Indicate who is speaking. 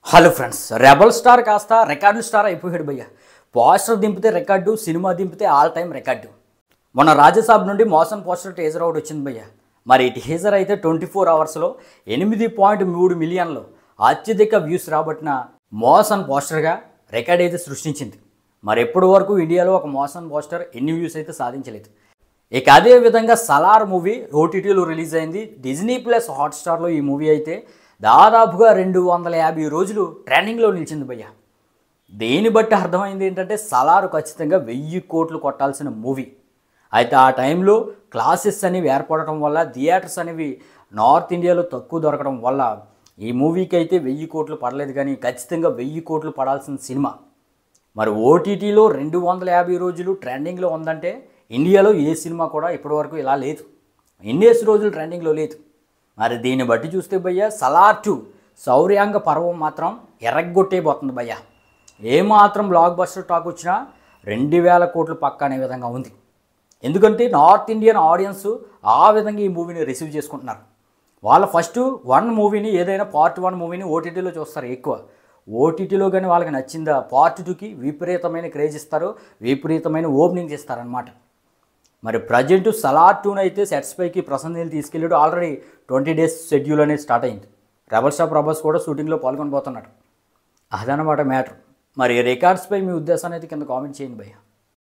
Speaker 1: hello friends rebel star కాస్త record star అయిపోయాడు భయ్య పోస్టర్ దింపితే రికార్డు సినిమా దింపితే ఆల్ టైమ్ రికార్డు మొన్న రాజసాబ్ నుండి మోషన్ పోస్టర్ టేజర్ అవుట్ వచ్చింది భయ్య మరి ఈ టీజర్ అయితే ట్వంటీ ఫోర్ అవర్స్లో ఎనిమిది పాయింట్ మూడు మిలియన్లు అత్యధిక వ్యూస్ రాబట్టిన మోషన్ పోస్టర్గా రికార్డ్ అయితే సృష్టించింది మరి ఎప్పటి వరకు ఇండియాలో ఒక మోషన్ పోస్టర్ ఎన్ని వ్యూస్ అయితే సాధించలేదు ఇక అదే విధంగా సలార్ మూవీ ఓటీటీలో రిలీజ్ అయింది డిజ్నీ ప్లస్ హాట్స్టార్లో ఈ మూవీ అయితే దాదాపుగా రెండు వందల యాభై రోజులు ట్రెండింగ్లో నిలిచింది భయ్య దేని బట్టి అర్థమైంది ఏంటంటే సలారు ఖచ్చితంగా వెయ్యి కోట్లు కొట్టాల్సిన మూవీ అయితే ఆ టైంలో క్లాసెస్ అనేవి ఏర్పడటం వల్ల థియేటర్స్ అనేవి నార్త్ ఇండియాలో తక్కువ దొరకడం వల్ల ఈ మూవీకి అయితే వెయ్యి కోట్లు పడలేదు కానీ ఖచ్చితంగా వెయ్యి కోట్లు పడాల్సిన సినిమా మరి ఓటీటీలో రెండు వందల యాభై రోజులు ట్రెండింగ్లో ఉందంటే ఇండియాలో ఏ సినిమా కూడా ఇప్పటివరకు ఇలా లేదు ఇన్నేసి రోజులు ట్రెండింగ్లో లేదు మరి దీన్ని బట్టి చూస్తే భయ్య సలార్ టూ శౌర్యాంగ పర్వం మాత్రం ఎరగొట్టేపోతుంది భయ్య ఏమాత్రం బ్లాక్ బస్టర్ టాక్ వచ్చినా రెండు వేల కోట్లు పక్క అనే విధంగా ఉంది ఎందుకంటే నార్త్ ఇండియన్ ఆడియన్స్ ఆ విధంగా ఈ మూవీని రిసీవ్ చేసుకుంటున్నారు వాళ్ళ ఫస్ట్ వన్ మూవీని ఏదైనా పార్ట్ వన్ మూవీని ఓటీటీలో చూస్తారు ఎక్కువ ఓటీటీలో కానీ వాళ్ళకి నచ్చిందా పార్ట్ టూకి విపరీతమైన క్రేజ్ ఇస్తారు విపరీతమైన ఓపెనింగ్స్ ఇస్తారనమాట మరి ప్రజెంట్ సలార్ టూన్ అయితే సెట్స్ పైకి ప్రసన్నీలు తీసుకెళ్ళాడు ఆల్రెడీ ట్వంటీ డేస్ షెడ్యూల్ అనేది స్టార్ట్ అయింది రెబల్ స్టార్ ప్రభాస్ కూడా షూటింగ్లో పాల్గొనబోతున్నాడు అదనమాట మ్యాటర్ మరి రికార్డ్స్పై మీ ఉద్దేశాన్ని అయితే కింద కామెంట్ చేయండి భయ్య